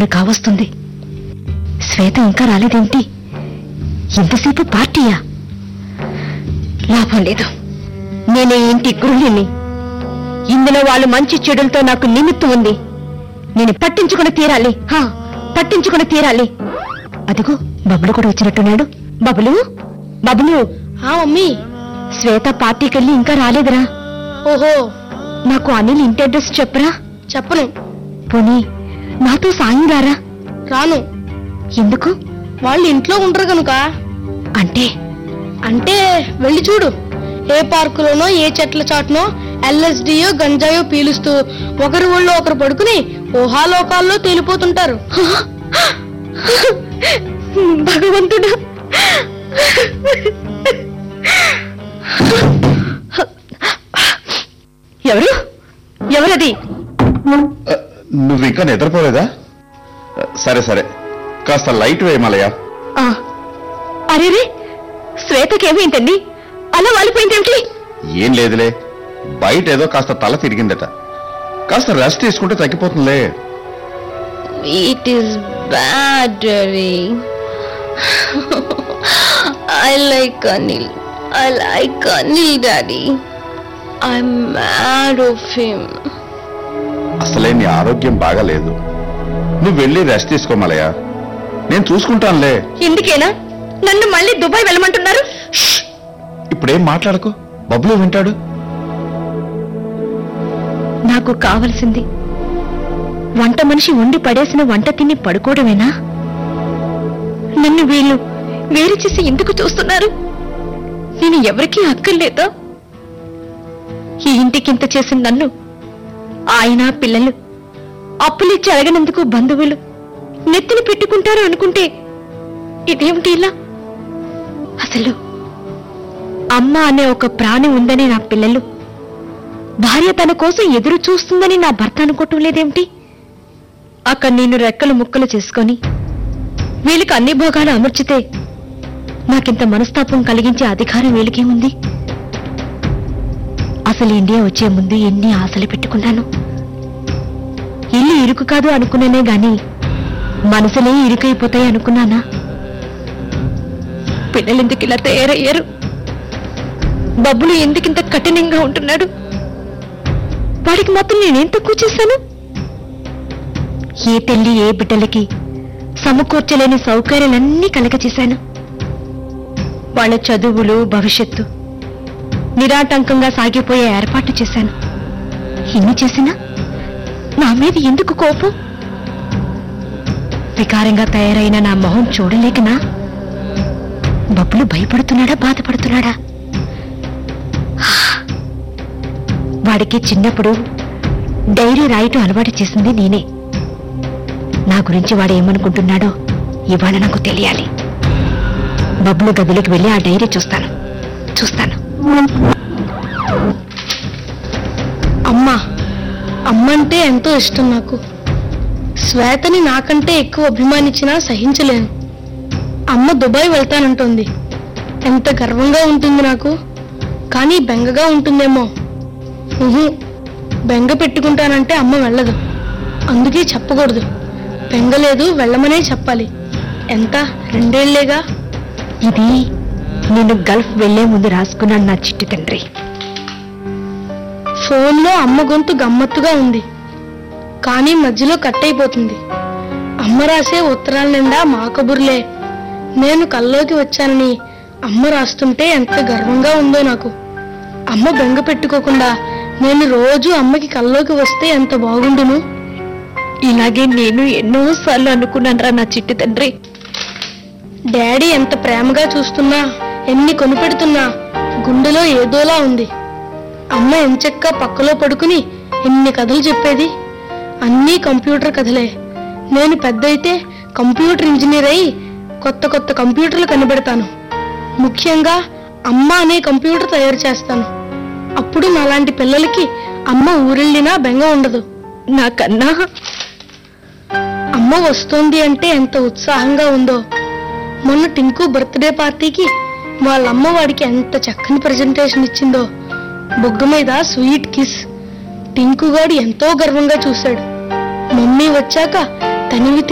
ఇప్పుడు కావస్తుంది శ్వేత ఇంకా రాలేదేంటి ఎంతసేపు పార్టీయా లాభం లేదు నేనే ఇంటి గృహిణిని ఇందులో వాళ్ళు మంచి చెడులతో నాకు నిమిత్తం ఉంది నేను పట్టించుకుని తీరాలి హా పట్టించుకుని తీరాలి అదిగో బబులు కూడా వచ్చినట్టున్నాడు బబులు బబులు ఆ మమ్మీ శ్వేత పార్టీకెళ్ళి ఇంకా రాలేదురా ఓహో నాకు అనిల్ ఇంటి అడ్రస్ చెప్పరా చెప్పను పోనీ నాతో సాయం రారా రాను ఎందుకు వాళ్ళు ఇంట్లో ఉండరు కనుక అంటే అంటే వెళ్ళి చూడు ఏ పార్కులోనో ఏ చెట్ల చాటునో ఎల్ఎస్డియో గంజాయో పీలుస్తూ ఒకరి ఒళ్ళో ఒకరు పడుకుని ఊహాలోకాల్లో తేలిపోతుంటారు భగవంతుడా ఎవరు ఎవరది అ, నువ్వు ఇంకా నిద్రపోలేదా అ, సరే సరే కాస్త లైట్ వేయమలయ్యా ఆ, అరేరే శ్వేతకేమైందండి అలా వాలిపోయిందేమిటి ఏం లేదులే బయట ఏదో కాస్త తల తిరిగిందట కాస్త రెస్ట్ తీసుకుంటే తగ్గిపోతుందిలే It is bad, Daddy. I like Anil. I like Anil, Daddy. I'm mad of him. అసలే నీ ఆరోగ్యం బాగాలేదు నువ్వు వెళ్ళి రెస్ట్ తీసుకోమలయ్యా నేను చూసుకుంటానులే ఎందుకేనా నన్ను మళ్ళీ దుబాయ్ వెళ్ళమంటున్నారు ఇప్పుడేం మాట్లాడకు బబ్లు వింటాడు నాకు కావలసింది వంట మనిషి వండి పడేసిన వంట తిని పడుకోవడమేనా నన్ను వీళ్ళు వేరు చేసి ఎందుకు చూస్తున్నారు నేను ఎవరికీ అక్కర్లేదా ఈ ఇంటికింత చేసిన నన్ను ఆయన పిల్లలు అప్పులిచ్చి అడగనందుకు బంధువులు నెత్తిన పెట్టుకుంటారు అనుకుంటే ఇదేమిటి ఇలా అసలు అమ్మ అనే ఒక ప్రాణి ఉందని నా పిల్లలు భార్య తన కోసం ఎదురు చూస్తుందని నా భర్త అనుకోవటం లేదేమిటి అక్కడ నేను రెక్కలు ముక్కలు చేసుకొని వీళ్ళకి అన్ని భోగాలు అమర్చితే నాకింత మనస్తాపం కలిగించే అధికారం వీళ్ళకేముంది అసలు ఇండియా వచ్చే ముందు ఎన్ని ఆశలు పెట్టుకున్నాను ఇల్లు ఇరుకు కాదు అనుకున్నానే గాని మనసులే ఇరుకైపోతాయి అనుకున్నానా పిల్లలెందుకు ఇలా తయారయ్యారు బబ్బులు ఎందుకింత కఠినంగా ఉంటున్నాడు వాడికి మాత్రం నేనేం తక్కువ చేశాను ఏ తల్లి ఏ బిడ్డలకి సమకూర్చలేని సౌకర్యాలన్నీ కలగచేశాను వాళ్ళ చదువులు భవిష్యత్తు నిరాటంకంగా సాగిపోయే ఏర్పాటు చేశాను ఇన్ని చేసినా నా మీద ఎందుకు కోపం వికారంగా తయారైన నా మొహం చూడలేకనా బబ్బులు భయపడుతున్నాడా బాధపడుతున్నాడా వాడికి చిన్నప్పుడు డైరీ రాయటం అలవాటు చేసింది నేనే నా గురించి వాడు ఏమనుకుంటున్నాడో ఇవాళ నాకు తెలియాలి బబ్బులు గదిలోకి వెళ్ళి ఆ డైరీ చూస్తాను చూస్తాను అమ్మ అమ్మంటే ఎంతో ఇష్టం నాకు శ్వేతని నాకంటే ఎక్కువ అభిమానించినా సహించలేను అమ్మ దుబాయ్ వెళ్తానంటుంది ఎంత గర్వంగా ఉంటుంది నాకు కానీ బెంగగా ఉంటుందేమో ఉహు, బెంగ పెట్టుకుంటానంటే అమ్మ వెళ్ళదు అందుకే చెప్పకూడదు బెంగ లేదు వెళ్ళమనే చెప్పాలి ఎంత రెండేళ్లేగా ఇది నేను గల్ఫ్ వెళ్లే ముందు రాసుకున్నాను నా చిట్టి తండ్రి ఫోన్లో అమ్మ గొంతు గమ్మత్తుగా ఉంది కానీ మధ్యలో కట్ అయిపోతుంది అమ్మ రాసే ఉత్తరాల నిండా మా కబుర్లే నేను కల్లోకి వచ్చానని అమ్మ రాస్తుంటే ఎంత గర్వంగా ఉందో నాకు అమ్మ బెంగ పెట్టుకోకుండా నేను రోజు అమ్మకి కల్లోకి వస్తే ఎంత బాగుండును ఇలాగే నేను ఎన్నోసార్లు అనుకున్నాను రా నా చిట్టి తండ్రి డాడీ ఎంత ప్రేమగా చూస్తున్నా ఎన్ని కొనిపెడుతున్నా గుండెలో ఏదోలా ఉంది అమ్మ ఎంచక్క పక్కలో పడుకుని ఎన్ని కథలు చెప్పేది అన్నీ కంప్యూటర్ కథలే నేను పెద్దయితే కంప్యూటర్ ఇంజనీర్ అయి కొత్త కొత్త కంప్యూటర్లు కనిపెడతాను ముఖ్యంగా అమ్మ అనే కంప్యూటర్ తయారు చేస్తాను అప్పుడు నాలాంటి పిల్లలకి అమ్మ ఊరెళ్ళినా బెంగ ఉండదు నాకన్నా అమ్మ వస్తోంది అంటే ఎంత ఉత్సాహంగా ఉందో మొన్న టింకు బర్త్డే పార్టీకి వాళ్ళ అమ్మ వాడికి ఎంత చక్కని ప్రజెంటేషన్ ఇచ్చిందో బొగ్గ మీద స్వీట్ కిస్ టింకు గాడు ఎంతో గర్వంగా చూశాడు మమ్మీ వచ్చాక తనివి